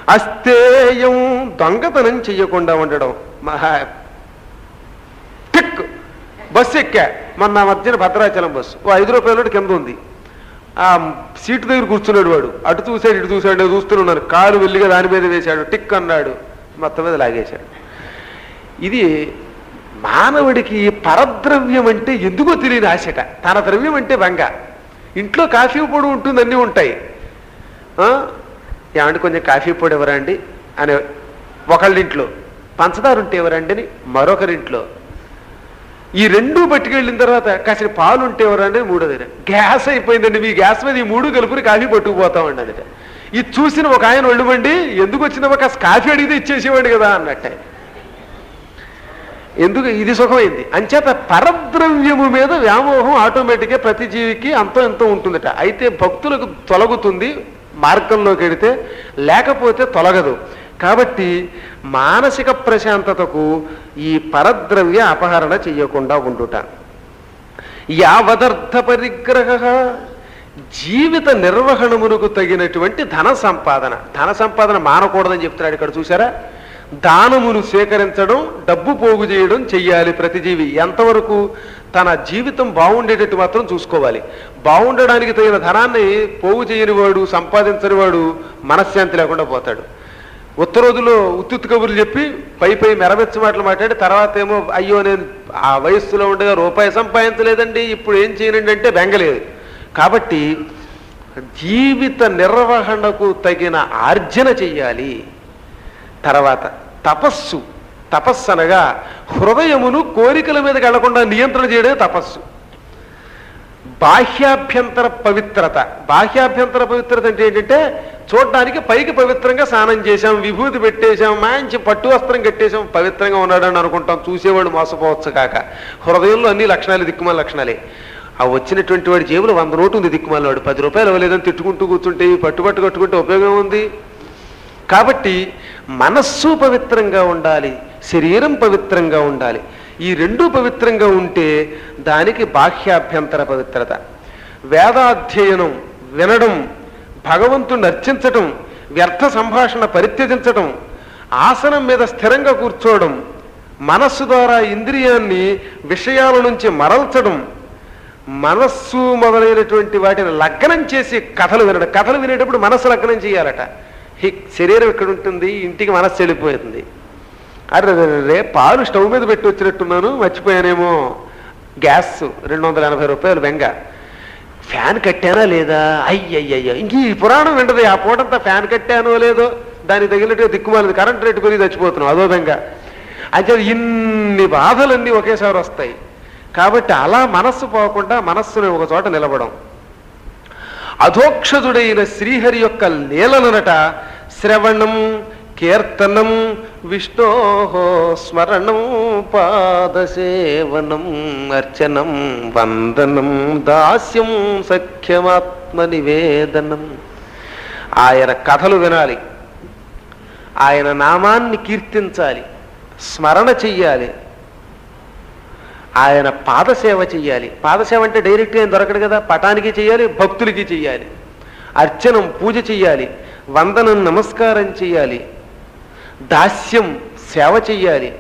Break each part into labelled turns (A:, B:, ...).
A: అస్తేయం దొంగతనం చెయ్యకుండా ఉండడం మహా టిక్ బస్సు ఎక్కా మొన్న నా మధ్యన భద్రాచలం బస్సు ఓ ఐదు రూపాయల కింద ఉంది ఆ సీటు దగ్గర కూర్చున్నాడు వాడు అటు చూశాడు ఇటు చూశాడు నేను చూస్తున్నాను కాలు వెళ్ళిగా దాని మీద వేశాడు టిక్ అన్నాడు మొత్తం మీద లాగేశాడు ఇది మానవుడికి పరద్రవ్యం అంటే ఎందుకో తెలియని ఆశట తన ద్రవ్యం అంటే వంగ ఇంట్లో కాఫీ పొడి ఉంటుంది అన్నీ ఉంటాయి ఆ? ఏమంటే కొంచెం కాఫీ పొడి ఎవరండి అని ఒకళ్ళింట్లో పంచదార ఉంటే ఎవరండి అని మరొకరింట్లో ఈ రెండు పట్టుకెళ్ళిన తర్వాత కాసిన పాలు ఉంటే ఎవరండి మూడో దగ్గర గ్యాస్ అయిపోయిందండి మీ గ్యాస్ మీద ఈ మూడు కలుపుని కాఫీ పట్టుకుపోతామండి అదట ఇది చూసిన ఒక ఆయన ఒళ్ళుమండి ఎందుకు వచ్చిన ఒక కాఫీ అడిగితే ఇచ్చేసేవాడు కదా అన్నట్టే ఎందుకు ఇది సుఖమైంది అంచేత పరద్రవ్యము మీద వ్యామోహం ఆటోమేటిక్గా ప్రతి జీవికి అంతో ఎంతో ఉంటుందట అయితే భక్తులకు తొలగుతుంది మార్గంలోకి వెడితే లేకపోతే తొలగదు కాబట్టి మానసిక ప్రశాంతతకు ఈ పరద్రవ్య అపహరణ చెయ్యకుండా ఉండుట యావదర్థ పరిగ్రహ జీవిత నిర్వహణమునకు తగినటువంటి ధన సంపాదన ధన సంపాదన మానకూడదని చెప్తున్నాడు ఇక్కడ చూసారా దానమును సేకరించడం డబ్బు పోగు చేయడం చెయ్యాలి ప్రతి జీవి ఎంతవరకు తన జీవితం బాగుండేటట్టు మాత్రం చూసుకోవాలి బాగుండడానికి తగిన ధనాన్ని పోగు చేయని వాడు సంపాదించని వాడు మనశ్శాంతి లేకుండా పోతాడు ఉత్తరోజులో ఉత్తుత్తు కబుర్లు చెప్పి పై పై మెరమెచ్చ మాటలు మాట్లాడి తర్వాత ఏమో అయ్యో నేను ఆ వయస్సులో ఉండగా రూపాయి సంపాదించలేదండి ఇప్పుడు ఏం చేయనండి అంటే బెంగలేదు కాబట్టి జీవిత నిర్వహణకు తగిన ఆర్జన చెయ్యాలి తర్వాత తపస్సు తపస్సు అనగా హృదయమును కోరికల మీదకి వెళ్లకుండా నియంత్రణ చేయడమే తపస్సు బాహ్యాభ్యంతర పవిత్రత బాహ్యాభ్యంతర పవిత్రత అంటే ఏంటంటే చూడడానికి పైకి పవిత్రంగా స్నానం చేశాం విభూతి పెట్టేశాం మంచి పట్టు వస్త్రం కట్టేశాం పవిత్రంగా ఉన్నాడని అనుకుంటాం చూసేవాడు మోసపోవచ్చు కాక హృదయంలో అన్ని లక్షణాలు దిక్కుమాల లక్షణాలే ఆ వచ్చినటువంటి వాడి జేబులో వంద నోటు ఉంది దిక్కుమాల వాడు పది రూపాయలు ఇవ్వలేదని తిట్టుకుంటూ కూర్చుంటే ఈ పట్టుబట్టు కట్టుకుంటే ఉపయోగం ఉంది కాబట్టి మనస్సు పవిత్రంగా ఉండాలి శరీరం పవిత్రంగా ఉండాలి ఈ రెండు పవిత్రంగా ఉంటే దానికి బాహ్యాభ్యంతర పవిత్రత వేదాధ్యయనం వినడం భగవంతుణ్ణి అర్చించటం వ్యర్థ సంభాషణ పరిత్యజించటం ఆసనం మీద స్థిరంగా కూర్చోవడం మనస్సు ద్వారా ఇంద్రియాన్ని విషయాల నుంచి మరల్చడం మనస్సు మొదలైనటువంటి వాటిని లగ్నం చేసి కథలు వినడం కథలు వినేటప్పుడు మనస్సు లగ్నం చేయాలట ఈ శరీరం ఇక్కడ ఉంటుంది ఇంటికి మనస్సు వెళ్ళిపోతుంది అరే రే, రే పాలు స్టవ్ మీద పెట్టి వచ్చినట్టున్నాను మర్చిపోయానేమో గ్యాస్ రెండు వందల ఎనభై రూపాయలు బెంగ ఫ్యాన్ కట్టానా లేదా అయ్యయ్యయ్యో ఇంక ఈ పురాణం వింటది ఆ పూటంతా ఫ్యాన్ కట్టానో లేదో దానికి తగినట్టుగా దిక్కుమాలది కరెంట్ రేటు పెరిగి చచ్చిపోతున్నాం అదో బెంగ అయితే ఇన్ని బాధలన్నీ ఒకేసారి వస్తాయి కాబట్టి అలా మనస్సు పోకుండా మనస్సుని ఒక చోట నిలబడం అధోక్షజుడైన శ్రీహరి యొక్క లీలనట శ్రవణం కీర్తనం విష్ణో స్మరణం పాదసేవనం అర్చనం వందనం దాస్యం సఖ్యమాత్మ నివేదనం ఆయన కథలు వినాలి ఆయన నామాన్ని కీర్తించాలి స్మరణ చెయ్యాలి ఆయన పాదసేవ చెయ్యాలి పాదసేవ అంటే డైరెక్ట్గా ఏం దొరకడు కదా పటానికి చెయ్యాలి భక్తులకి చెయ్యాలి అర్చనం పూజ చెయ్యాలి వందనం నమస్కారం చెయ్యాలి దాస్యం సేవ చెయ్యాలి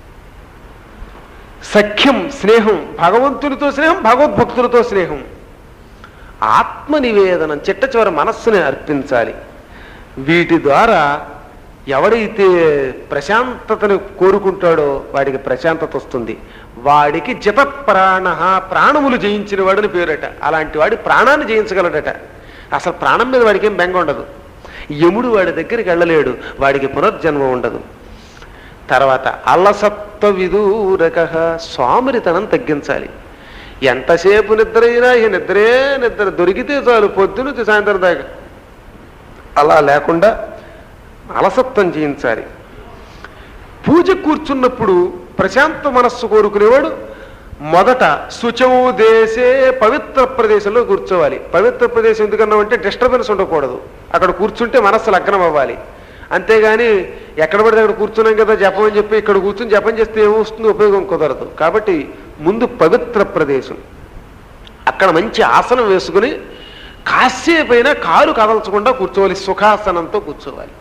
A: సఖ్యం స్నేహం భగవంతునితో స్నేహం భగవద్భక్తులతో స్నేహం ఆత్మ నివేదనం చిట్ట చివరి మనస్సుని అర్పించాలి వీటి ద్వారా ఎవడైతే ప్రశాంతతను కోరుకుంటాడో వాడికి ప్రశాంతత వస్తుంది వాడికి జిత ప్రాణ ప్రాణములు జయించిన వాడని పేరట అలాంటి వాడి ప్రాణాన్ని జయించగలడట అసలు ప్రాణం మీద వాడికి ఏం బెంగ ఉండదు యముడు వాడి దగ్గరికి వెళ్ళలేడు వాడికి పునర్జన్మ ఉండదు తర్వాత అలసత్వ విదూరక స్వామిరితనం తగ్గించాలి ఎంతసేపు నిద్ర అయినా ఈ నిద్రే నిద్ర దొరికితే చాలు పొద్దునుంచి సాయంత్రం దాకా అలా లేకుండా అలసత్వం చేయించాలి పూజ కూర్చున్నప్పుడు ప్రశాంత మనస్సు కోరుకునేవాడు మొదట శుచవు దేశే పవిత్ర ప్రదేశంలో కూర్చోవాలి పవిత్ర ప్రదేశం ఎందుకన్నామంటే డిస్టర్బెన్స్ ఉండకూడదు అక్కడ కూర్చుంటే మనస్సు లగ్నం అవ్వాలి అంతేగాని ఎక్కడ పడితే అక్కడ కూర్చున్నాం కదా జపం అని చెప్పి ఇక్కడ కూర్చుని జపం చేస్తే ఏమొస్తుంది ఉపయోగం కుదరదు కాబట్టి ముందు పవిత్ర ప్రదేశం అక్కడ మంచి ఆసనం వేసుకుని కాసేపైనా కాలు కదల్చకుండా కూర్చోవాలి సుఖాసనంతో కూర్చోవాలి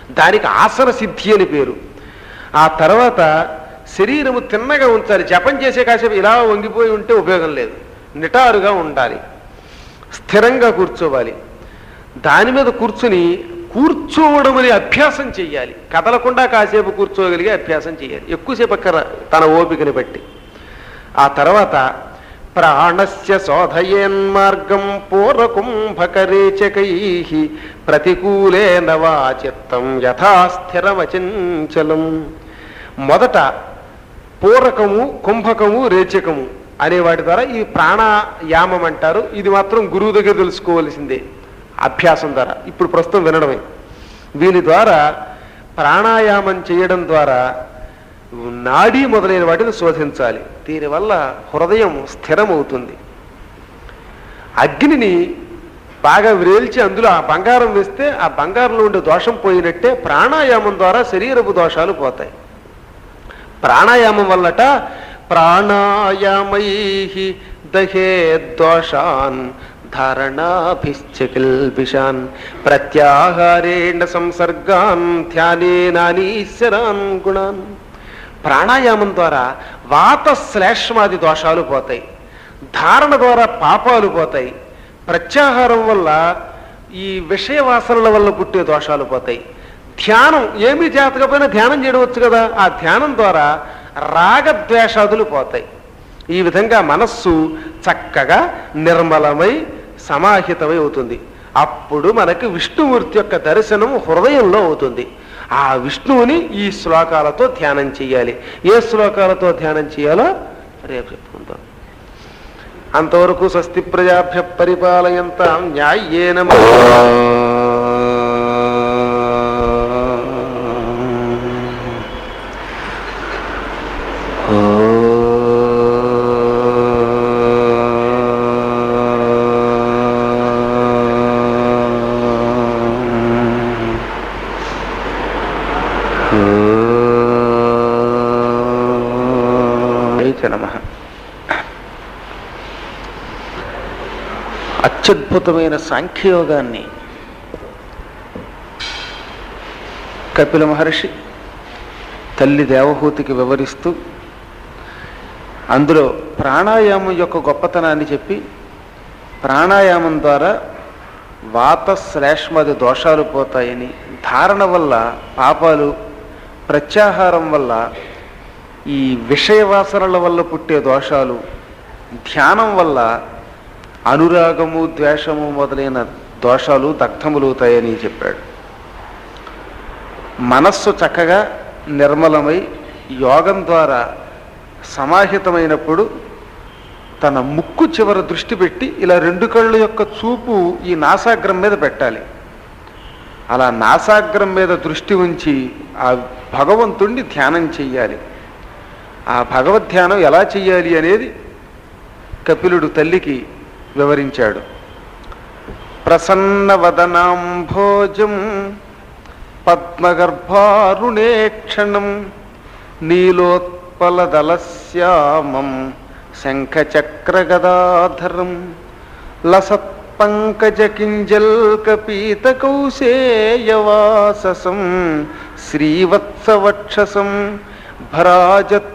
A: దానికి ఆసన సిద్ధి అని పేరు ఆ తర్వాత శరీరము తిన్నగా ఉంచాలి జపం చేసే కాసేపు ఇలా వంగిపోయి ఉంటే ఉపయోగం లేదు నిటారుగా ఉండాలి స్థిరంగా కూర్చోవాలి దాని మీద కూర్చుని కూర్చోవడం అనే అభ్యాసం చెయ్యాలి కదలకుండా కాసేపు కూర్చోగలిగే అభ్యాసం చేయాలి ఎక్కువసేపు అక్కర తన ఓపికని బట్టి ఆ తర్వాత ప్రాణస్య శోధయేన్మార్గం పూర్వకుంభకరేచకై ప్రతికూలేన వా చిత్తం యథాస్థిరమచంచలం మొదట పూరకము కుంభకము రేచకము అనే వాటి ద్వారా ఈ ప్రాణాయామం అంటారు ఇది మాత్రం గురువు దగ్గర తెలుసుకోవలసిందే అభ్యాసం ద్వారా ఇప్పుడు ప్రస్తుతం వినడమే వీని ద్వారా ప్రాణాయామం చేయడం ద్వారా నాడీ మొదలైన వాటిని శోధించాలి దీనివల్ల హృదయం స్థిరమవుతుంది అగ్నిని బాగా వ్రేల్చి అందులో ఆ బంగారం వేస్తే ఆ బంగారంలో ఉండే దోషం పోయినట్టే ప్రాణాయామం ద్వారా శరీరపు దోషాలు పోతాయి ప్రాణాయామం వల్లట ప్రాణాయామై దహే దోషాన్ ధారణాభిశ్చకిల్బిషాన్ ప్రత్యాహారేణ సంసర్గాన్ ధ్యానేనానీశ్వరాన్ గుణాన్ ప్రాణాయామం ద్వారా వాత శ్లేష్మాది దోషాలు పోతాయి ధారణ ద్వారా పాపాలు పోతాయి ప్రత్యాహారం వల్ల ఈ విషయ వాసనల వల్ల పుట్టే దోషాలు పోతాయి ధ్యానం ఏమీ చేతకపోయినా ధ్యానం చేయవచ్చు కదా ఆ ధ్యానం ద్వారా రాగద్వేషాదులు పోతాయి ఈ విధంగా మనస్సు చక్కగా నిర్మలమై సమాహితమై అవుతుంది అప్పుడు మనకి విష్ణుమూర్తి యొక్క దర్శనం హృదయంలో అవుతుంది ఆ విష్ణువుని ఈ శ్లోకాలతో ధ్యానం చేయాలి ఏ శ్లోకాలతో ధ్యానం చేయాలో రేపు చెప్పుకుందాం అంతవరకు స్వస్తి ప్రజాభ్య పరిపాలయంత న్యాయేన నమ అత్యద్భుతమైన సాంఖ్యయోగాన్ని కపిల మహర్షి తల్లి దేవహూతికి వివరిస్తూ అందులో ప్రాణాయామం యొక్క గొప్పతనాన్ని చెప్పి ప్రాణాయామం ద్వారా వాత శ్లేష్మది దోషాలు పోతాయని ధారణ వల్ల పాపాలు ప్రత్యాహారం వల్ల ఈ విషయవాసనల వల్ల పుట్టే దోషాలు ధ్యానం వల్ల అనురాగము ద్వేషము మొదలైన దోషాలు దగ్ధములవుతాయని చెప్పాడు మనస్సు చక్కగా నిర్మలమై యోగం ద్వారా సమాహితమైనప్పుడు తన ముక్కు చివర దృష్టి పెట్టి ఇలా రెండు కళ్ళ యొక్క చూపు ఈ నాసాగ్రం మీద పెట్టాలి అలా నాసాగ్రం మీద దృష్టి ఉంచి ఆ భగవంతుణ్ణి ధ్యానం చెయ్యాలి ఆ భగవద్ ధ్యానం ఎలా చెయ్యాలి అనేది కపిలుడు తల్లికి వివరించాడు ప్రసన్నవదనాంభోజం పద్మగర్భారుణేక్షణం నీలోత్పలదలశ్యామం శంఖచక్రగదాధరం లసత్పంకజకింజల్కపీతకౌశేయవాససం శ్రీవత్సవక్షసం భరాజత్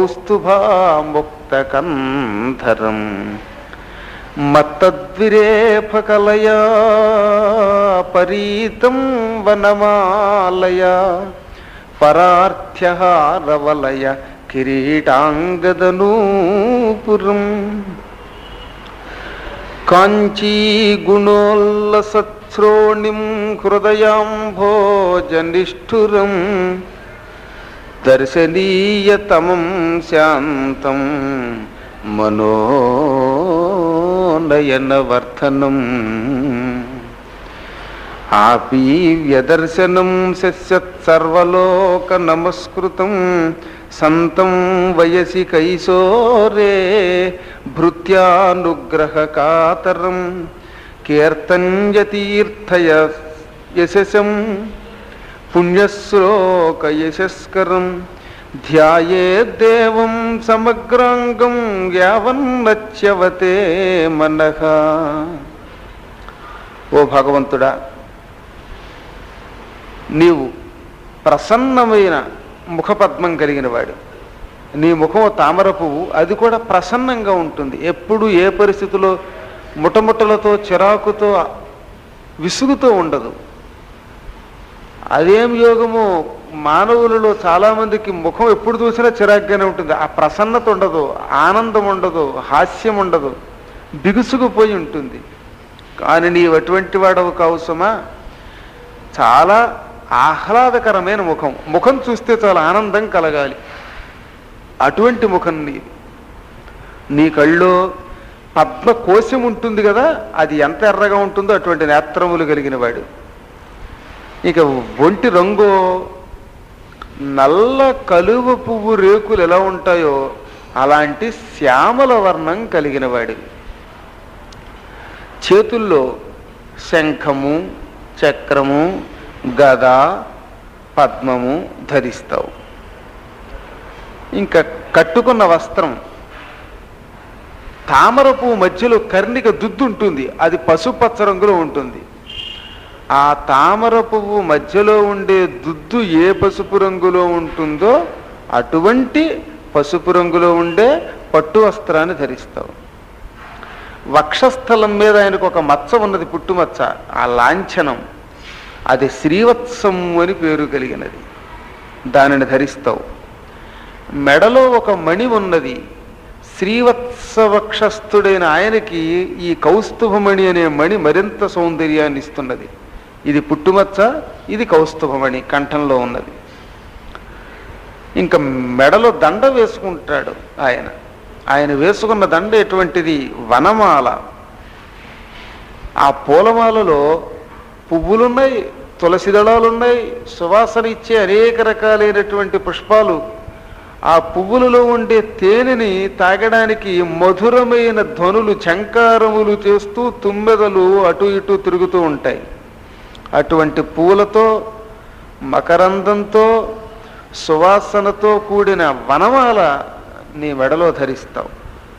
A: కౌస్తుభాముక్తకంధరం మత్తద్విరేఫకలయా పరీతం వనమాలయ పరార్థ్యహారవలయ కిరీటాంగదనూపురం కాంచీగుణోల్లసత్శ్రోణిం హృదయాంభోజనిష్ఠురం దర్శనీయతమం శాంతం మనోనయనవర్ధనం ఆపీవ్యదర్శనం శస్యత్సర్వలోక నమస్కృతం సంతం వయసి కైశోరే భృత్యానుగ్రహకాతరం కీర్తంజతీర్థయ యశసం పుణ్యశ్లోక యశస్కరం ధ్యాయేద్దేవం సమగ్రాంగం యావన్నచ్యవతే మనః ఓ భగవంతుడా
B: నీవు ప్రసన్నమైన ముఖపద్మం కలిగిన వాడు నీ ముఖం తామర పువ్వు అది కూడా ప్రసన్నంగా ఉంటుంది ఎప్పుడు ఏ పరిస్థితిలో ముటముటలతో చిరాకుతో విసుగుతో ఉండదు అదేం యోగము మానవులలో చాలామందికి ముఖం ఎప్పుడు చూసినా చిరాగ్గానే ఉంటుంది ఆ ప్రసన్నత ఉండదు ఆనందం ఉండదు హాస్యం ఉండదు బిగుసుకుపోయి ఉంటుంది కానీ నీవు అటువంటి వాడవు కావు సుమా చాలా ఆహ్లాదకరమైన ముఖం ముఖం చూస్తే చాలా ఆనందం కలగాలి అటువంటి ముఖం నీది నీ కళ్ళో పద్మ కోశం ఉంటుంది కదా అది ఎంత ఎర్రగా ఉంటుందో అటువంటి నేత్రములు కలిగిన వాడు ఇక ఒంటి రంగు నల్ల కలువ పువ్వు రేకులు ఎలా ఉంటాయో అలాంటి శ్యామల వర్ణం కలిగిన వాడు చేతుల్లో శంఖము చక్రము గద పద్మము ధరిస్తావు ఇంకా కట్టుకున్న వస్త్రం తామర పువ్వు మధ్యలో కర్ణిక దుద్దు ఉంటుంది అది పసుపచ్చ రంగులో ఉంటుంది ఆ తామర పువ్వు మధ్యలో ఉండే దుద్దు ఏ పసుపు రంగులో ఉంటుందో అటువంటి పసుపు రంగులో ఉండే పట్టు వస్త్రాన్ని ధరిస్తావు వక్షస్థలం మీద ఆయనకు ఒక మచ్చ ఉన్నది పుట్టుమచ్చ ఆ లాంఛనం అది శ్రీవత్సం అని పేరు కలిగినది దానిని ధరిస్తావు మెడలో ఒక మణి ఉన్నది శ్రీవత్సవక్షస్థుడైన ఆయనకి ఈ కౌస్తుభమణి అనే మణి మరింత సౌందర్యాన్ని ఇస్తున్నది ఇది పుట్టుమచ్చ ఇది కౌస్తుభమణి కంఠంలో ఉన్నది ఇంకా మెడలో దండ వేసుకుంటాడు ఆయన ఆయన వేసుకున్న దండ ఎటువంటిది వనమాల ఆ పూలమాలలో పువ్వులున్నాయి తులసి దళాలున్నాయి సువాసన ఇచ్చే అనేక రకాలైనటువంటి పుష్పాలు ఆ పువ్వులలో ఉండే తేనెని తాగడానికి మధురమైన ధ్వనులు చంకారములు చేస్తూ తుమ్మెదలు అటు ఇటు తిరుగుతూ ఉంటాయి అటువంటి పూలతో మకరందంతో సువాసనతో కూడిన వనమాల నీ మెడలో ధరిస్తావు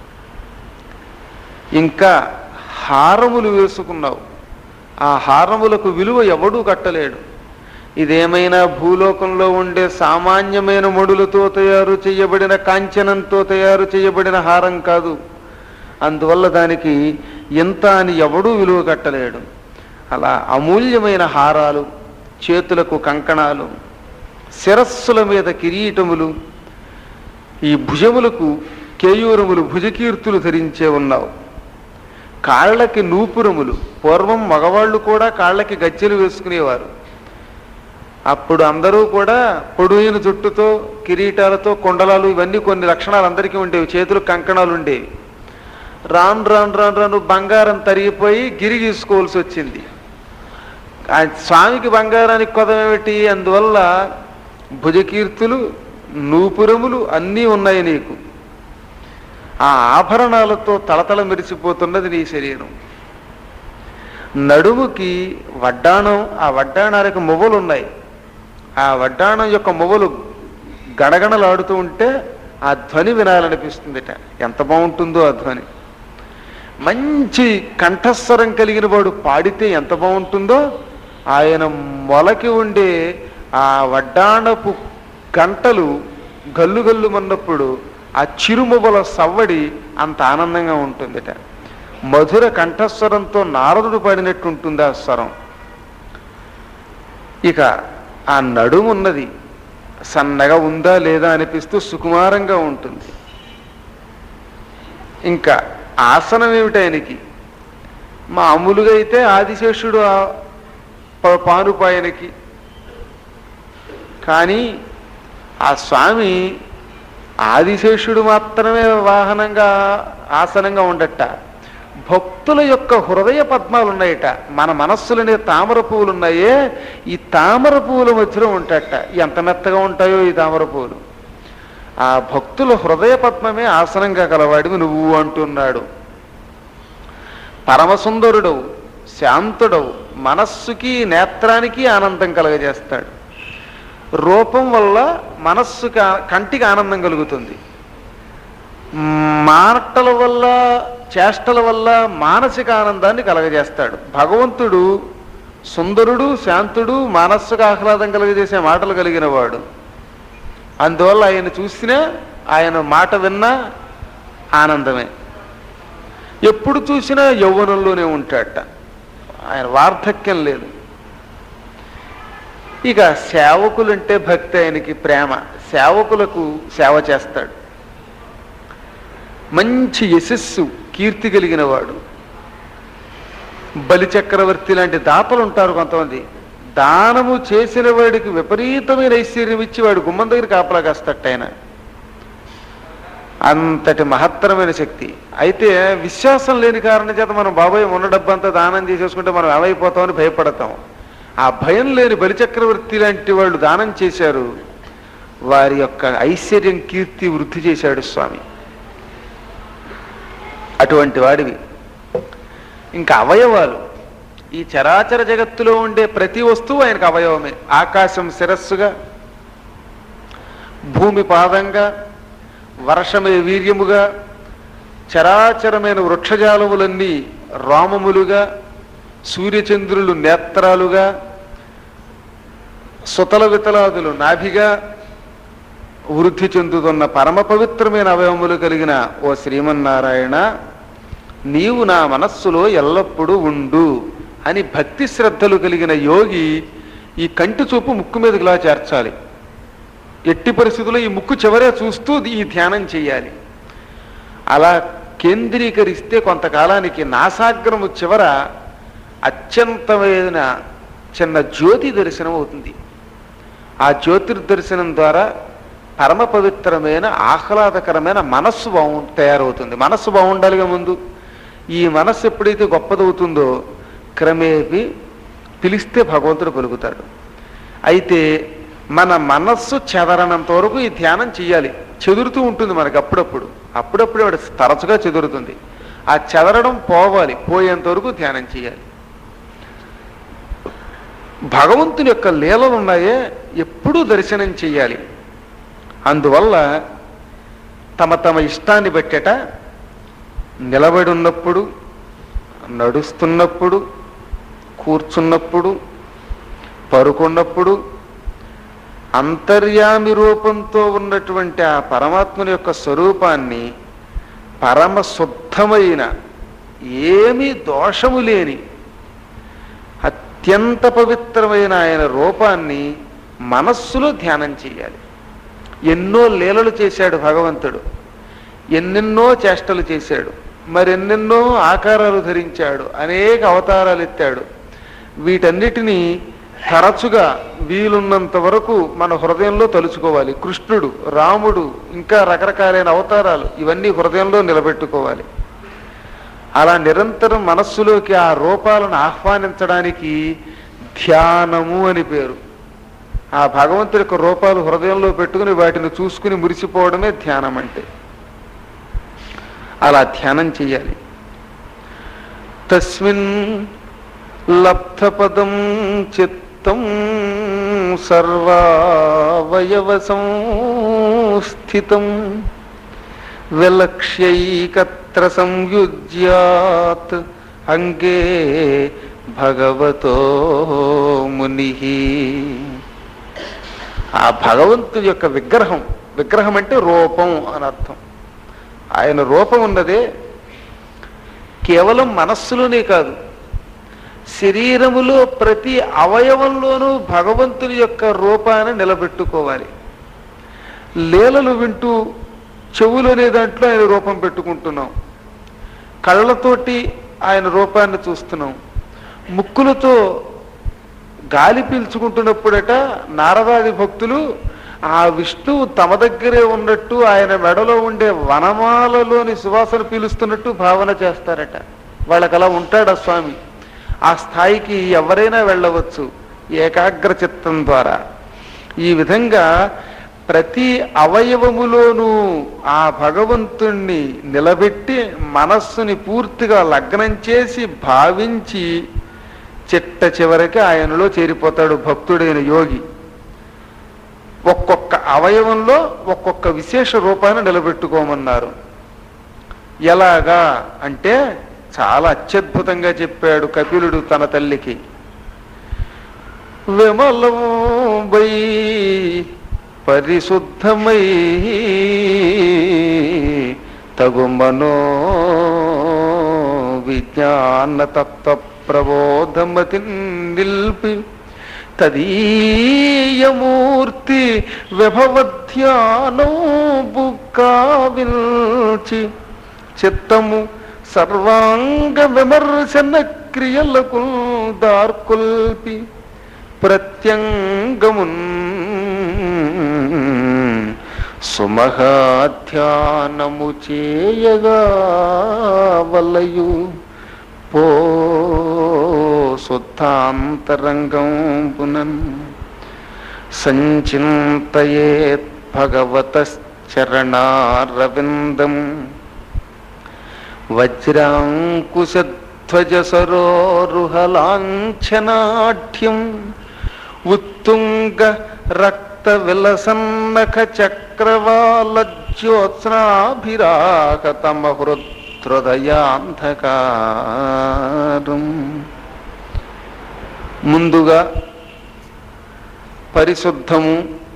B: ఇంకా హారములు వేసుకున్నావు ఆ హారములకు విలువ ఎవడూ కట్టలేడు ఇదేమైనా భూలోకంలో ఉండే సామాన్యమైన మడులతో తయారు చేయబడిన కాంచనంతో తయారు చేయబడిన హారం కాదు అందువల్ల దానికి ఎంత అని ఎవడూ విలువ కట్టలేడు అలా అమూల్యమైన హారాలు చేతులకు కంకణాలు శిరస్సుల మీద కిరీటములు ఈ భుజములకు కేయూరములు భుజకీర్తులు ధరించే ఉన్నావు కాళ్ళకి నూపురములు పూర్వం మగవాళ్ళు కూడా కాళ్ళకి గజ్జెలు వేసుకునేవారు అప్పుడు అందరూ కూడా పొడుయిన జుట్టుతో కిరీటాలతో కొండలాలు ఇవన్నీ కొన్ని లక్షణాలు అందరికీ ఉండేవి చేతులకు కంకణాలు ఉండేవి రాను రాను రాను రాను బంగారం తరిగిపోయి గిరి గీసుకోవాల్సి వచ్చింది ఆ స్వామికి బంగారానికి కొదమేమిటి అందువల్ల భుజకీర్తులు నూపురములు అన్నీ ఉన్నాయి నీకు ఆ ఆభరణాలతో తలతల మెరిసిపోతున్నది నీ శరీరం నడుముకి వడ్డాణం ఆ వడ్డాణానికి మువ్వలు ఉన్నాయి ఆ వడ్డాణం యొక్క మువ్వలు గడగడలాడుతూ ఉంటే ఆ ధ్వని వినాలనిపిస్తుందిట ఎంత బాగుంటుందో ఆ ధ్వని మంచి కంఠస్వరం కలిగిన వాడు పాడితే ఎంత బాగుంటుందో ఆయన మొలకి ఉండే ఆ వడ్డాణపు గంటలు గల్లు గల్లు మన్నప్పుడు ఆ చిరుముబల సవ్వడి అంత ఆనందంగా ఉంటుందిట మధుర కంఠస్వరంతో నారదుడు పాడినట్టు ఉంటుంది ఆ స్వరం ఇక ఆ నడుమున్నది సన్నగా ఉందా లేదా అనిపిస్తూ సుకుమారంగా ఉంటుంది ఇంకా ఆసనం ఏమిటి ఆయనకి మామూలుగా అయితే ఆదిశేషుడు ఆ ప- పానుపాయనకి కానీ ఆ స్వామి ఆదిశేషుడు మాత్రమే వాహనంగా ఆసనంగా ఉండట భక్తుల యొక్క హృదయ పద్మాలు ఉన్నాయట మన మనస్సులనే తామర పువ్వులు ఉన్నాయే ఈ తామర పువ్వుల మధ్యలో ఉంటాయట ఎంత మెత్తగా ఉంటాయో ఈ తామర పువ్వులు ఆ భక్తుల హృదయ పద్మమే ఆసనంగా కలవాడివి నువ్వు అంటున్నాడు పరమసుందరుడవు శాంతుడవు మనస్సుకి నేత్రానికి ఆనందం కలగజేస్తాడు రూపం వల్ల మనస్సుకి ఆ- కంటికి ఆనందం కలుగుతుంది మాటల వల్ల చేష్టల వల్ల మానసిక ఆనందాన్ని కలగజేస్తాడు భగవంతుడు సుందరుడు శాంతుడు మనస్సుకు ఆహ్లాదం కలుగజేసే మాటలు కలిగిన వాడు అందువల్ల ఆయన చూసినా ఆయన మాట విన్నా ఆనందమే ఎప్పుడు చూసినా యౌవనంలోనే ఉంటాడట ఆయన వార్ధక్యం లేదు ఇక సేవకులంటే భక్తి ఆయనకి ప్రేమ సేవకులకు సేవ చేస్తాడు మంచి యశస్సు కీర్తి కలిగిన వాడు బలిచక్రవర్తి లాంటి దాతలు ఉంటారు కొంతమంది దానము చేసిన వాడికి విపరీతమైన ఐశ్వర్యం ఇచ్చి వాడు గుమ్మం దగ్గర కాపలా కాస్తట ఆయన అంతటి మహత్తరమైన శక్తి అయితే విశ్వాసం లేని కారణం చేత మనం బాబాయ్ ఉన్న డబ్బంతా దానం చేసేసుకుంటే మనం ఏమైపోతామని భయపడతాం ఆ భయం లేని బలిచక్రవర్తి లాంటి వాళ్ళు దానం చేశారు వారి యొక్క ఐశ్వర్యం కీర్తి వృద్ధి చేశాడు స్వామి అటువంటి వాడివి ఇంకా అవయవాలు ఈ చరాచర జగత్తులో ఉండే ప్రతి వస్తువు ఆయనకు అవయవమే ఆకాశం శిరస్సుగా భూమి పాదంగా వర్షమే వీర్యముగా చరాచరమైన వృక్షజాలములన్నీ రామములుగా సూర్యచంద్రులు నేత్రాలుగా సుతల వితలాదులు నాభిగా వృద్ధి చెందుతున్న పరమ పవిత్రమైన అవయవములు కలిగిన ఓ శ్రీమన్నారాయణ నీవు నా మనస్సులో ఎల్లప్పుడూ ఉండు అని భక్తి శ్రద్ధలు కలిగిన యోగి ఈ కంటి చూపు ముక్కు మీదకి ఇలా చేర్చాలి ఎట్టి పరిస్థితుల్లో ఈ ముక్కు చివరే చూస్తూ ఈ ధ్యానం చేయాలి అలా కేంద్రీకరిస్తే కొంతకాలానికి నాసాగ్రము చివర అత్యంతమైన చిన్న జ్యోతి దర్శనం అవుతుంది ఆ జ్యోతిర్దర్శనం ద్వారా పరమ పవిత్రమైన ఆహ్లాదకరమైన మనస్సు బాగు తయారవుతుంది మనస్సు బాగుండాలిగా ముందు ఈ మనస్సు ఎప్పుడైతే గొప్పదవుతుందో క్రమేపి పిలిస్తే భగవంతుడు పలుకుతాడు అయితే మన మనస్సు చెదరనంత వరకు ఈ ధ్యానం చేయాలి చెదురుతూ ఉంటుంది మనకి అప్పుడప్పుడు అప్పుడప్పుడు వాడు తరచుగా చెదురుతుంది ఆ చెదరడం పోవాలి పోయేంత వరకు ధ్యానం చేయాలి భగవంతుని యొక్క లీలలు ఉన్నాయే ఎప్పుడూ దర్శనం చేయాలి అందువల్ల తమ తమ ఇష్టాన్ని బట్టేట నిలబడి ఉన్నప్పుడు నడుస్తున్నప్పుడు కూర్చున్నప్పుడు పరుకున్నప్పుడు అంతర్యామి రూపంతో ఉన్నటువంటి ఆ పరమాత్మని యొక్క స్వరూపాన్ని పరమ శుద్ధమైన ఏమీ దోషము లేని అత్యంత పవిత్రమైన ఆయన రూపాన్ని మనస్సులో ధ్యానం చేయాలి ఎన్నో లీలలు చేశాడు భగవంతుడు ఎన్నెన్నో చేష్టలు చేశాడు మరెన్నెన్నో ఆకారాలు ధరించాడు అనేక అవతారాలు ఎత్తాడు వీటన్నిటినీ తరచుగా వీలున్నంత వరకు మన హృదయంలో తలుచుకోవాలి కృష్ణుడు రాముడు ఇంకా రకరకాలైన అవతారాలు ఇవన్నీ హృదయంలో నిలబెట్టుకోవాలి అలా నిరంతరం మనస్సులోకి ఆ రూపాలను ఆహ్వానించడానికి ధ్యానము అని పేరు ఆ భగవంతుడి యొక్క రూపాలు హృదయంలో పెట్టుకుని వాటిని చూసుకుని మురిసిపోవడమే ధ్యానం అంటే అలా ధ్యానం చెయ్యాలి తస్మిన్ లబ్ధపదం చిత్తం సర్వావయవ సంస్థితం విలక్ష్యైకత్ర సంయుజ్యాత్ అంగే భగవతో ముని ఆ భగవంతుని యొక్క విగ్రహం విగ్రహం అంటే రూపం అని అర్థం ఆయన రూపం ఉన్నదే కేవలం మనస్సులోనే కాదు శరీరములో ప్రతి అవయవంలోనూ భగవంతుని యొక్క రూపాన్ని నిలబెట్టుకోవాలి లీలలు వింటూ చెవులనే దాంట్లో ఆయన రూపం పెట్టుకుంటున్నాం కళ్ళతోటి ఆయన రూపాన్ని చూస్తున్నాం ముక్కులతో గాలి పీల్చుకుంటున్నప్పుడట నారదాది భక్తులు ఆ విష్ణువు తమ దగ్గరే ఉన్నట్టు ఆయన మెడలో ఉండే వనమాలలోని సువాసన పీలుస్తున్నట్టు భావన చేస్తారట వాళ్ళకి అలా ఉంటాడు ఆ స్వామి ఆ స్థాయికి ఎవరైనా వెళ్ళవచ్చు ఏకాగ్ర చిత్తం ద్వారా ఈ విధంగా ప్రతి అవయవములోనూ ఆ భగవంతుణ్ణి నిలబెట్టి మనస్సుని పూర్తిగా లగ్నం చేసి భావించి చిట్ట చివరికి ఆయనలో చేరిపోతాడు భక్తుడైన యోగి ఒక్కొక్క అవయవంలో ఒక్కొక్క విశేష రూపాన్ని నిలబెట్టుకోమన్నారు ఎలాగా అంటే చాలా అత్యద్భుతంగా చెప్పాడు కపిలుడు తన తల్లికి విమలమై పరిశుద్ధమై తగు మనో విజ్ఞాన తత్వ ప్రబోధమతి నిల్పి తదీయమూర్తి విభవధ్యానోబు కావిల్చి చిత్తము సర్వాంగ విమర్శన క్రియలకు దార్కొల్పి ప్రత్యంగమున్ సుమహాధ్యానము చేయగా వలయు పో శుద్ధాంతరంగం పునన్ సంచింతయేత్ భగవతశ్చరణారవిందం వజ్రాంకుశధ్వజ సరోరుహలాంఛనాఢ్యం ఉత్తుంగ రక్త విలసన్నఖ చక్రవాల జ్యోత్స్నాభిరాగతమ హృదయాంధకారం ముందుగా పరిశుద్ధము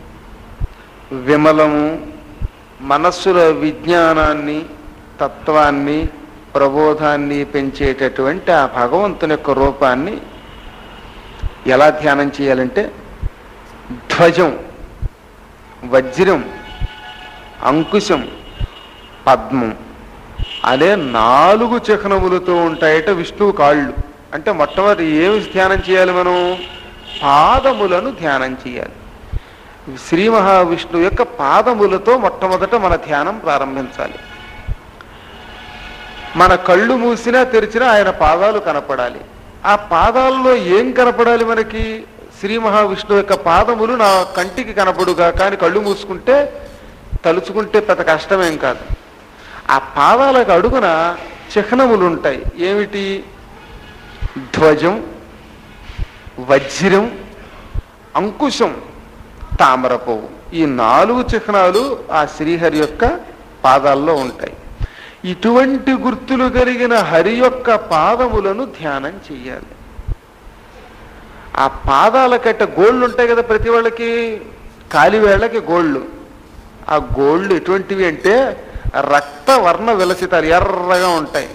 B: విమలము మనస్సుల విజ్ఞానాన్ని తత్వాన్ని ప్రబోధాన్ని పెంచేటటువంటి ఆ భగవంతుని యొక్క రూపాన్ని ఎలా ధ్యానం చేయాలంటే ధ్వజం వజ్రం అంకుశం పద్మం అనే నాలుగు చిహ్నములతో ఉంటాయట విష్ణువు కాళ్ళు అంటే మొట్టమొదటి ఏమి ధ్యానం చేయాలి మనం పాదములను ధ్యానం చేయాలి శ్రీ మహావిష్ణువు యొక్క పాదములతో మొట్టమొదట మన ధ్యానం ప్రారంభించాలి మన కళ్ళు మూసినా తెరిచినా ఆయన పాదాలు కనపడాలి ఆ పాదాల్లో ఏం కనపడాలి మనకి శ్రీ మహావిష్ణువు యొక్క పాదములు నా కంటికి కనపడుగా కానీ కళ్ళు మూసుకుంటే తలుచుకుంటే పెద్ద కష్టమేం కాదు ఆ పాదాలకు అడుగున చిహ్నములు ఉంటాయి ఏమిటి ధ్వజం వజ్రం అంకుశం తామర పువ్వు ఈ నాలుగు చిహ్నాలు ఆ శ్రీహరి యొక్క పాదాల్లో ఉంటాయి ఇటువంటి గుర్తులు కలిగిన హరి యొక్క పాదములను ధ్యానం చెయ్యాలి ఆ పాదాల కట్ట గోళ్ళు ఉంటాయి కదా ప్రతి వాళ్ళకి కాలివేళ్ళకి గోళ్ళు ఆ గోళ్ళు ఎటువంటివి అంటే రక్తవర్ణ విలసితాలు ఎర్రగా ఉంటాయి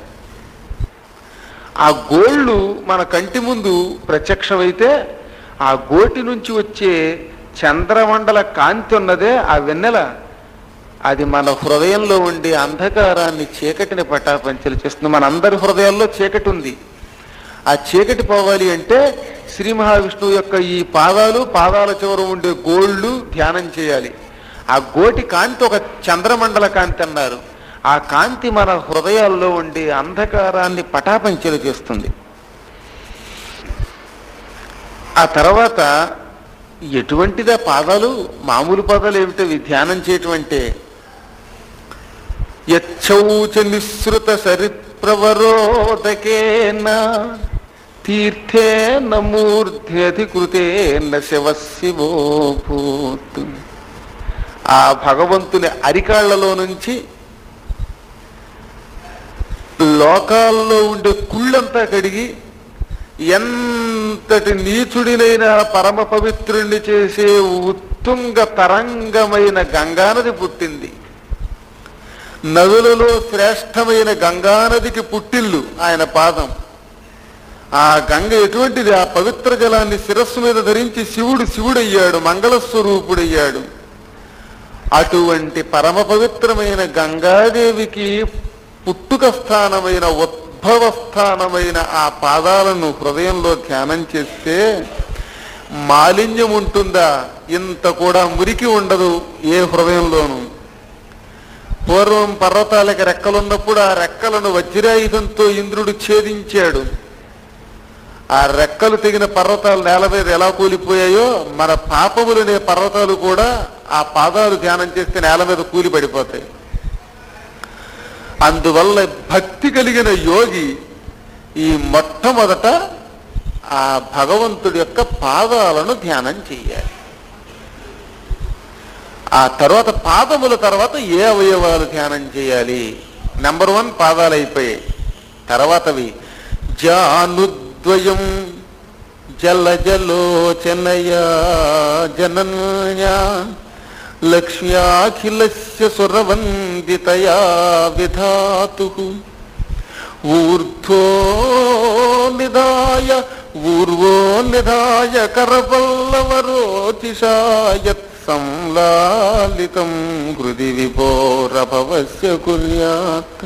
B: ఆ గోళ్ళు మన కంటి ముందు ప్రత్యక్షమైతే ఆ గోటి నుంచి వచ్చే చంద్రమండల కాంతి ఉన్నదే ఆ వెన్నెల అది మన హృదయంలో ఉండే అంధకారాన్ని చీకటిని పటాపంచలు చేస్తుంది మన అందరి హృదయాల్లో చీకటి ఉంది ఆ చీకటి పోవాలి అంటే శ్రీ మహావిష్ణువు యొక్క ఈ పాదాలు పాదాల చివర ఉండే గోళ్ళు ధ్యానం చేయాలి ఆ గోటి కాంతి ఒక చంద్రమండల కాంతి అన్నారు ఆ కాంతి మన హృదయాల్లో ఉండే అంధకారాన్ని పటాపంచలు చేస్తుంది ఆ తర్వాత ఎటువంటిదా పాదాలు మామూలు పాదాలు ఏమిటవి ధ్యానం చేయటమంటే యచ్చౌచ నిస్సృత సరిప్రవరోదకేన తీర్థేన మూర్ధ్యధికృతేన శివ శివోభూత్ ఆ భగవంతుని అరికాళ్లలో నుంచి లోకాల్లో ఉండే కుళ్ళంతా కడిగి ఎంతటి నీచుడినైన పరమ పవిత్రుణ్ణి చేసే ఉత్తుంగ తరంగమైన గంగానది పుట్టింది నదులలో శ్రేష్టమైన గంగానదికి పుట్టిల్లు ఆయన పాదం ఆ గంగ ఎటువంటిది ఆ పవిత్ర జలాన్ని శిరస్సు మీద ధరించి శివుడు శివుడయ్యాడు మంగళస్వరూపుడయ్యాడు అటువంటి పరమ పవిత్రమైన గంగాదేవికి పుట్టుక స్థానమైన ఉద్భవ స్థానమైన ఆ పాదాలను హృదయంలో ధ్యానం చేస్తే మాలిన్యం ఉంటుందా ఇంత కూడా మురికి ఉండదు ఏ హృదయంలోనూ పూర్వం పర్వతాలకి రెక్కలున్నప్పుడు ఆ రెక్కలను వజ్రాయుధంతో ఇంద్రుడు ఛేదించాడు ఆ రెక్కలు తెగిన పర్వతాలు నేల మీద ఎలా కూలిపోయాయో మన పాపములనే పర్వతాలు కూడా ఆ పాదాలు ధ్యానం చేస్తే నేల మీద కూలి పడిపోతాయి అందువల్ల భక్తి కలిగిన యోగి ఈ మొట్టమొదట ఆ భగవంతుడి యొక్క పాదాలను ధ్యానం చెయ్యాలి ఆ తర్వాత పాదముల తర్వాత ఏ అవయవాలు ధ్యానం చేయాలి నెంబర్ వన్ పాదాలు అయిపోయాయి తర్వాతవి జానుద్వయం
C: జల జలోచనయా జనన్యా లక్ష్మ్యాఖిలస్య సురవందితయా విధాతు ఊర్ధ్వో నిధాయ ఊర్వో నిధాయ కరపల్లవరోచిషాయత్ సంలాలితం హృది విభోరభవస్య కుర్యాత్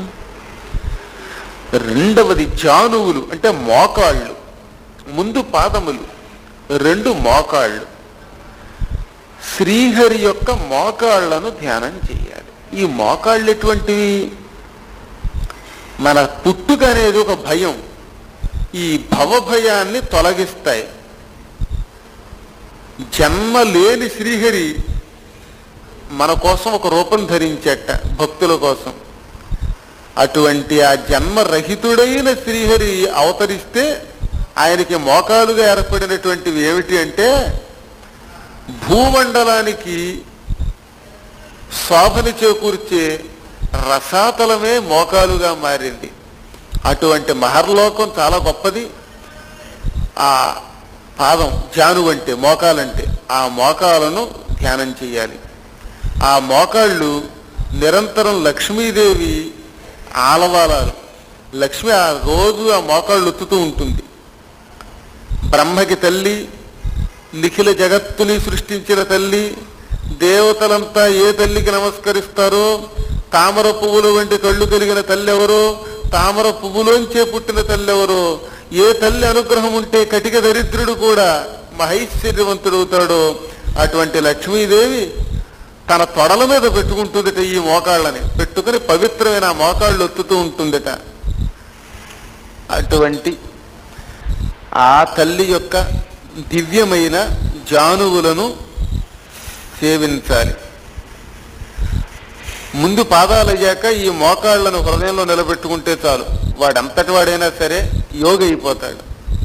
C: రెండవది జానువులు అంటే మోకాళ్ళు ముందు పాదములు రెండు మోకాళ్ళు శ్రీహరి యొక్క మోకాళ్లను ధ్యానం చేయాలి ఈ మోకాళ్ళు ఎటువంటివి మన పుట్టుక అనేది ఒక భయం ఈ భవభయాన్ని తొలగిస్తాయి జన్మ లేని శ్రీహరి మన కోసం ఒక రూపం ధరించట భక్తుల కోసం అటువంటి ఆ జన్మరహితుడైన శ్రీహరి అవతరిస్తే ఆయనకి మోకాలుగా ఏర్పడినటువంటివి ఏమిటి అంటే భూమండలానికి శోభని చేకూర్చే రసాతలమే మోకాలుగా మారింది అటువంటి మహర్లోకం చాలా గొప్పది ఆ పాదం జాను అంటే మోకాలంటే ఆ మోకాలను ధ్యానం చేయాలి ఆ మోకాళ్ళు నిరంతరం లక్ష్మీదేవి ఆలవాలాలు లక్ష్మి ఆ రోజు ఆ మోకాళ్ళు ఒత్తుతూ ఉంటుంది బ్రహ్మకి తల్లి నిఖిల జగత్తుని సృష్టించిన తల్లి దేవతలంతా ఏ తల్లికి నమస్కరిస్తారో తామర పువ్వుల వంటి కళ్ళు కలిగిన తల్లి ఎవరో తామర పువ్వులోంచే పుట్టిన తల్లి ఎవరో ఏ తల్లి అనుగ్రహం ఉంటే కటిక దరిద్రుడు కూడా మహైశ్వర్యవంతుడవుతాడో అటువంటి లక్ష్మీదేవి తన తొడల మీద పెట్టుకుంటుందట ఈ మోకాళ్ళని పెట్టుకుని పవిత్రమైన ఆ మోకాళ్ళు ఒత్తుతూ ఉంటుందట అటువంటి ఆ తల్లి యొక్క దివ్యమైన జానువులను సేవించాలి ముందు పాదాలు అయ్యాక ఈ మోకాళ్లను హృదయంలో నిలబెట్టుకుంటే చాలు వాడంతటి వాడైనా సరే యోగ అయిపోతాడు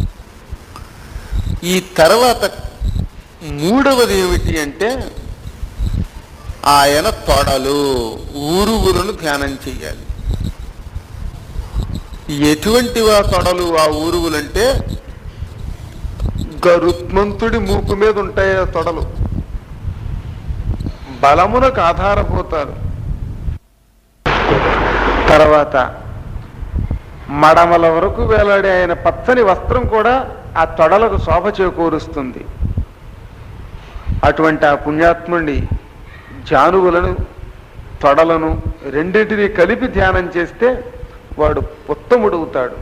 C: ఈ తర్వాత మూడవది ఏమిటి అంటే ఆయన తొడలు ఊరుగులను ధ్యానం చెయ్యాలి ఎటువంటి ఆ తొడలు ఆ ఊరుగులంటే
B: గరుత్మంతుడి మూపు మీద ఉంటాయి ఆ తొడలు బలమునకు ఆధారపోతారు తర్వాత మడమల వరకు వేలాడే ఆయన పచ్చని వస్త్రం కూడా ఆ తొడలకు శోభ చేకూరుస్తుంది అటువంటి ఆ పుణ్యాత్ముడి జానువులను తొడలను రెండింటినీ కలిపి ధ్యానం చేస్తే వాడు ఉత్తముడవుతాడు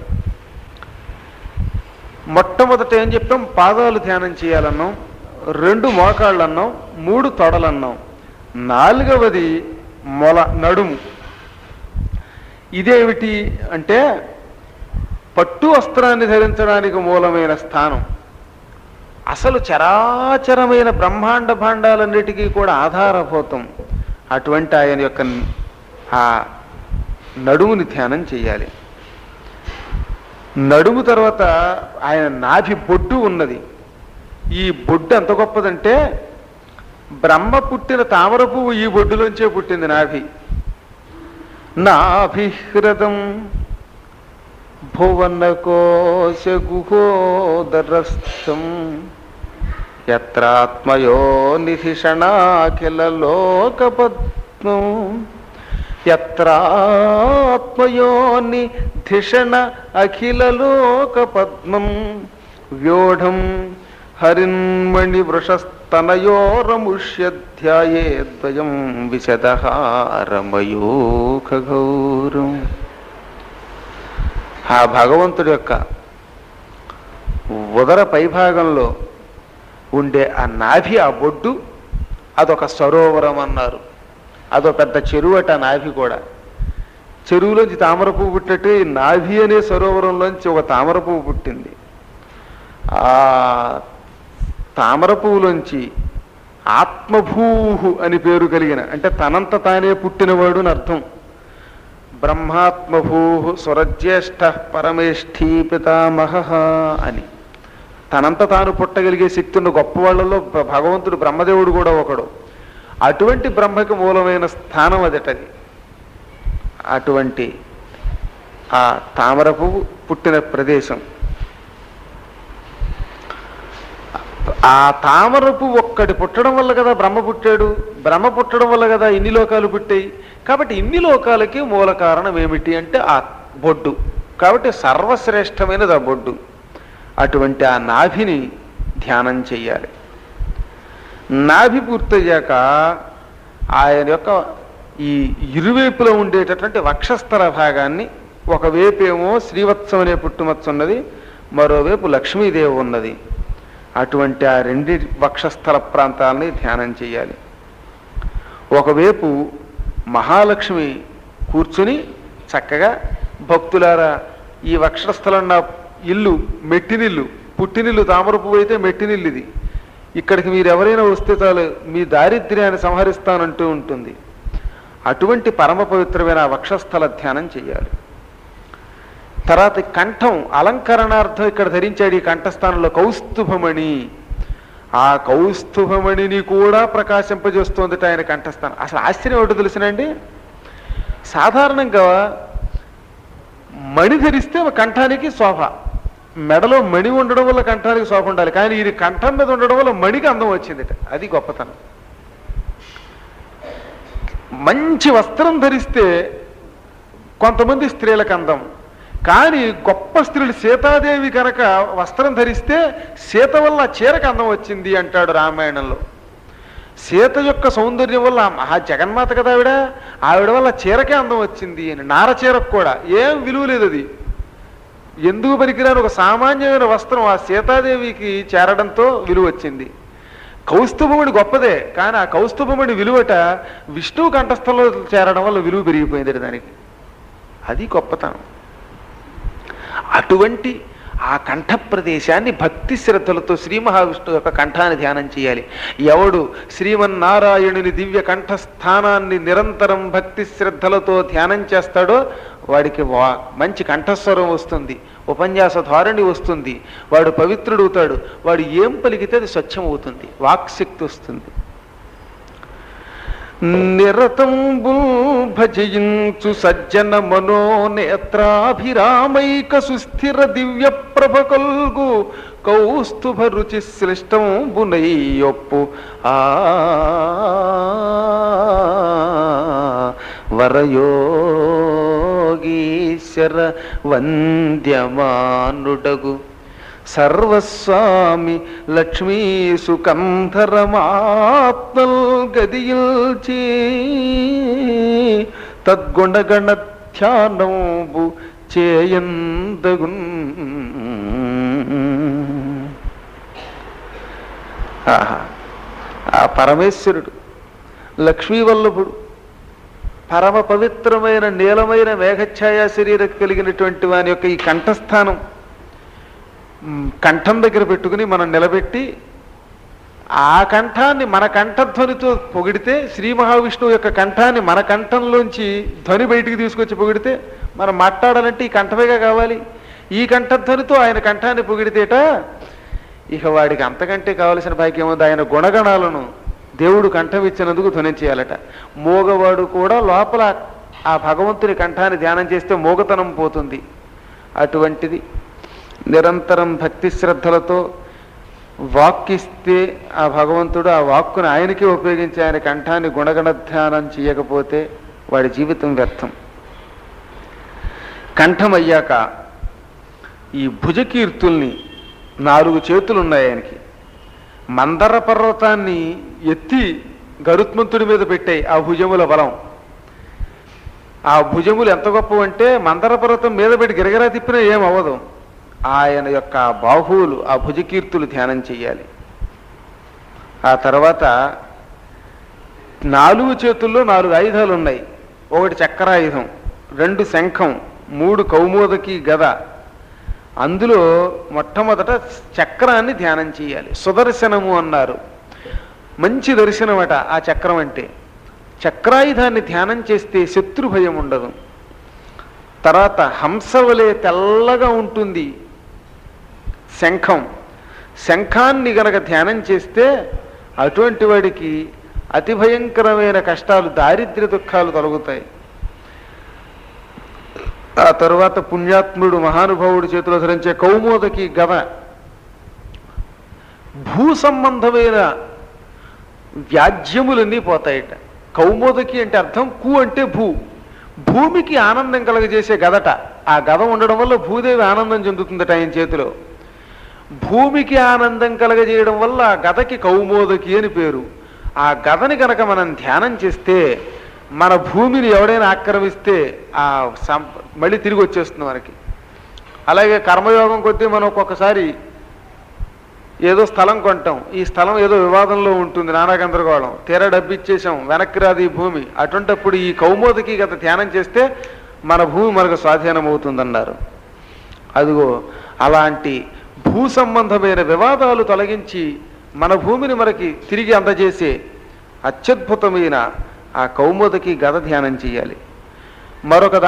B: మొట్టమొదట ఏం చెప్పాం పాదాలు ధ్యానం చేయాలన్నాం రెండు మోకాళ్ళు అన్నాం మూడు తొడలన్నాం నాలుగవది మొల నడుము ఇదేమిటి అంటే పట్టు వస్త్రాన్ని ధరించడానికి మూలమైన స్థానం అసలు చరాచరమైన బ్రహ్మాండ భాండాలన్నిటికీ కూడా ఆధారభూతం అటువంటి ఆయన యొక్క ఆ నడుముని ధ్యానం చేయాలి నడుము తర్వాత ఆయన నాభి బొడ్డు ఉన్నది ఈ బొడ్డు ఎంత గొప్పదంటే బ్రహ్మ పుట్టిన తామర పువ్వు ఈ బొడ్డులోంచే పుట్టింది నాభి నాభిహృదం భువనకోశగుహోదరస్థం యత్రాత్మయో నిధిషణాఖిల లోకపద్మం యత్రాత్మయోని ధిషణ అఖిల లోక పద్మం వ్యోఢం హరిన్మణి వృషస్తనయోరముష్యధ్యాయేద్వయం విశదహారమయూఖగౌరం ఆ భగవంతుడి యొక్క ఉదర పైభాగంలో ఉండే ఆ నాభి ఆ బొడ్డు అదొక సరోవరం అన్నారు అదో పెద్ద చెరువు అట ఆ నాభి కూడా చెరువులోంచి తామర పువ్వు పుట్టినట్టు ఈ నాభి అనే సరోవరంలోంచి ఒక తామర పువ్వు పుట్టింది ఆ తామర పువ్వులోంచి ఆత్మభూహు అని పేరు కలిగిన అంటే తనంత తానే పుట్టినవాడు అని అర్థం బ్రహ్మాత్మభూ స్వరజ్యేష్ఠ పరమేష్ఠీ పితామహ అని తనంత తాను పుట్టగలిగే శక్తి ఉన్న గొప్ప వాళ్ళలో భ- భగవంతుడు బ్రహ్మదేవుడు కూడా ఒకడు అటువంటి బ్రహ్మకి మూలమైన స్థానం అదటది అటువంటి ఆ తామర పువ్వు పుట్టిన ప్రదేశం ఆ తామరపు ఒక్కటి పుట్టడం వల్ల కదా బ్రహ్మ పుట్టాడు బ్రహ్మ పుట్టడం వల్ల కదా ఇన్ని లోకాలు పుట్టాయి కాబట్టి ఇన్ని లోకాలకి మూల కారణం ఏమిటి అంటే ఆ బొడ్డు కాబట్టి సర్వశ్రేష్టమైనది ఆ బొడ్డు అటువంటి ఆ నాభిని ధ్యానం చెయ్యాలి నాభి పూర్తయ్యాక ఆయన యొక్క ఈ ఇరువైపులో ఉండేటటువంటి వక్షస్థల భాగాన్ని ఒకవైపేమో శ్రీవత్సం అనే పుట్టుమచ్చ ఉన్నది మరోవైపు లక్ష్మీదేవి ఉన్నది అటువంటి ఆ రెండు వక్షస్థల ప్రాంతాలని ధ్యానం చేయాలి ఒకవైపు మహాలక్ష్మి కూర్చుని చక్కగా భక్తులారా ఈ వక్షస్థలం నా ఇల్లు మెట్టినిల్లు పుట్టినిల్లు తామరపు అయితే మెట్టినిల్లు ఇది ఇక్కడికి మీరు ఎవరైనా వస్తే చాలు మీ దారిద్ర్యాన్ని సంహరిస్తానంటూ ఉంటుంది అటువంటి పరమ పవిత్రమైన ఆ వక్షస్థల ధ్యానం చేయాలి తర్వాత కంఠం అలంకరణార్థం ఇక్కడ ధరించాడు ఈ కంఠస్థానంలో కౌస్తుభమణి ఆ కౌస్తుభమణిని కూడా ప్రకాశింపజేస్తోందట ఆయన కంఠస్థానం అసలు ఆశ్చర్యం ఒకటి తెలుసునండి సాధారణంగా మణి ధరిస్తే ఒక కంఠానికి శోభ మెడలో మణి ఉండడం వల్ల కంఠానికి శోభ ఉండాలి కానీ ఇది కంఠం మీద ఉండడం వల్ల మణికి అందం వచ్చిందిట అది గొప్పతనం మంచి వస్త్రం ధరిస్తే కొంతమంది స్త్రీలకు అందం కానీ గొప్ప స్త్రీలు సీతాదేవి కనుక వస్త్రం ధరిస్తే సీత వల్ల చీరకు అందం వచ్చింది అంటాడు రామాయణంలో సీత యొక్క సౌందర్యం వల్ల మహా జగన్మాత కదా ఆవిడ ఆవిడ వల్ల చీరకే అందం వచ్చింది అని నార చీరకు కూడా ఏం విలువ లేదు అది ఎందుకు పనికిరాని ఒక సామాన్యమైన వస్త్రం ఆ సీతాదేవికి చేరడంతో విలువ వచ్చింది కౌస్తుభముడి గొప్పదే కానీ ఆ కౌస్తుభముడి విలువట విష్ణువు కంఠస్థంలో చేరడం వల్ల విలువ పెరిగిపోయింది దానికి అది గొప్పతనం అటువంటి ఆ కంఠ ప్రదేశాన్ని భక్తి శ్రద్ధలతో శ్రీ మహావిష్ణువు యొక్క కంఠాన్ని ధ్యానం చేయాలి ఎవడు శ్రీమన్నారాయణుని దివ్య కంఠస్థానాన్ని నిరంతరం భక్తి శ్రద్ధలతో ధ్యానం చేస్తాడో వాడికి వా మంచి కంఠస్వరం వస్తుంది ఉపన్యాస ధోరణి వస్తుంది వాడు పవిత్రుడవుతాడు వాడు ఏం పలికితే అది స్వచ్ఛం అవుతుంది వాక్శక్తి వస్తుంది నిరతంబుల్ భజయించు సజ్జన మనోనేత్రాభిరామైక సుస్థిర దివ్య ప్రభ కొల్గు కౌస్తుభ రుచి శ్లిష్టంబునయ్యొప్పు ఆ వరయోగీశ్వర వంద్యమానుడగు సర్వస్వామి లక్ష్మీ సుకంధరమాత్మల్ గదిల్చి తద్గుణగణ ధ్యానంబు చేయందగున్ ఆహా. ఆ పరమేశ్వరుడు లక్ష్మీ వల్లభుడు పరమ పవిత్రమైన నీలమైన మేఘఛాయా శరీరం కలిగినటువంటి వాని యొక్క ఈ కంఠస్థానం మ్, కంఠం దగ్గర పెట్టుకుని మనం నిలబెట్టి ఆ కంఠాన్ని మన కంఠధ్వనితో పొగిడితే శ్రీ మహావిష్ణువు యొక్క కంఠాన్ని మన కంఠంలోంచి ధ్వని బయటికి తీసుకొచ్చి పొగిడితే మనం మాట్లాడాలంటే ఈ కంఠమేగా కావాలి ఈ కంఠధ్వనితో ఆయన కంఠాన్ని పొగిడితేట ఇక వాడికి అంతకంటే కావలసిన భాగ్యం ఉంది ఆయన గుణగణాలను దేవుడు కంఠం ఇచ్చినందుకు ధ్వని చేయాలట మోగవాడు కూడా లోపల ఆ భగవంతుని కంఠాన్ని ధ్యానం చేస్తే మోగతనం పోతుంది అటువంటిది నిరంతరం భక్తి శ్రద్ధలతో వాక్కిస్తే ఆ భగవంతుడు ఆ వాక్కుని ఆయనకే ఉపయోగించి ఆయన కంఠాన్ని గుణగణ ధ్యానం చేయకపోతే వాడి జీవితం వ్యర్థం కంఠం అయ్యాక ఈ భుజకీర్తుల్ని నాలుగు చేతులు ఉన్నాయి ఆయనకి మందర పర్వతాన్ని ఎత్తి గరుత్మంతుడి మీద పెట్టాయి ఆ భుజముల బలం ఆ భుజములు ఎంత గొప్ప అంటే మందర పర్వతం మీద పెట్టి గిరగిరా తిప్పినా ఏం అవ్వదు ఆయన యొక్క ఆ బాహువులు ఆ భుజకీర్తులు ధ్యానం చెయ్యాలి ఆ తర్వాత నాలుగు చేతుల్లో నాలుగు ఆయుధాలు ఉన్నాయి ఒకటి చక్రాయుధం రెండు శంఖం మూడు కౌమోదకి గద అందులో మొట్టమొదట చక్రాన్ని ధ్యానం చేయాలి సుదర్శనము అన్నారు మంచి దర్శనమట ఆ చక్రం అంటే చక్రాయుధాన్ని ధ్యానం చేస్తే శత్రు భయం ఉండదు తర్వాత హంసవలే తెల్లగా ఉంటుంది శంఖం శంఖాన్ని గనక ధ్యానం చేస్తే అటువంటి వాడికి అతి భయంకరమైన కష్టాలు దారిద్ర్య దుఃఖాలు తొలగుతాయి ఆ తరువాత పుణ్యాత్ముడు మహానుభావుడి చేతిలో ధరించే కౌమోదకి గద భూ సంబంధమైన వ్యాజ్యములన్నీ పోతాయట కౌమోదకి అంటే అర్థం కు అంటే భూ భూమికి ఆనందం కలగజేసే గదట ఆ గద ఉండడం వల్ల భూదేవి ఆనందం చెందుతుందట ఆయన చేతిలో భూమికి ఆనందం కలగజేయడం వల్ల ఆ గదకి కౌమోదకి అని పేరు ఆ గదని కనుక మనం ధ్యానం చేస్తే మన భూమిని ఎవడైనా ఆక్రమిస్తే ఆ సం మళ్ళీ తిరిగి వచ్చేస్తుంది మనకి అలాగే కర్మయోగం కొద్దీ మనం ఒక్కొక్కసారి ఏదో స్థలం కొంటాం ఈ స్థలం ఏదో వివాదంలో ఉంటుంది నానా గందరగోళం తీరా డబ్బు ఇచ్చేసాం వెనక్కి రాదు ఈ భూమి అటువంటప్పుడు ఈ కౌమోదకి గత ధ్యానం చేస్తే మన భూమి మనకు స్వాధీనం అవుతుందన్నారు అదిగో అలాంటి భూ సంబంధమైన వివాదాలు తొలగించి మన భూమిని మనకి తిరిగి అందజేసే అత్యద్భుతమైన ఆ కౌమోదకి గద ధ్యానం చేయాలి మరొక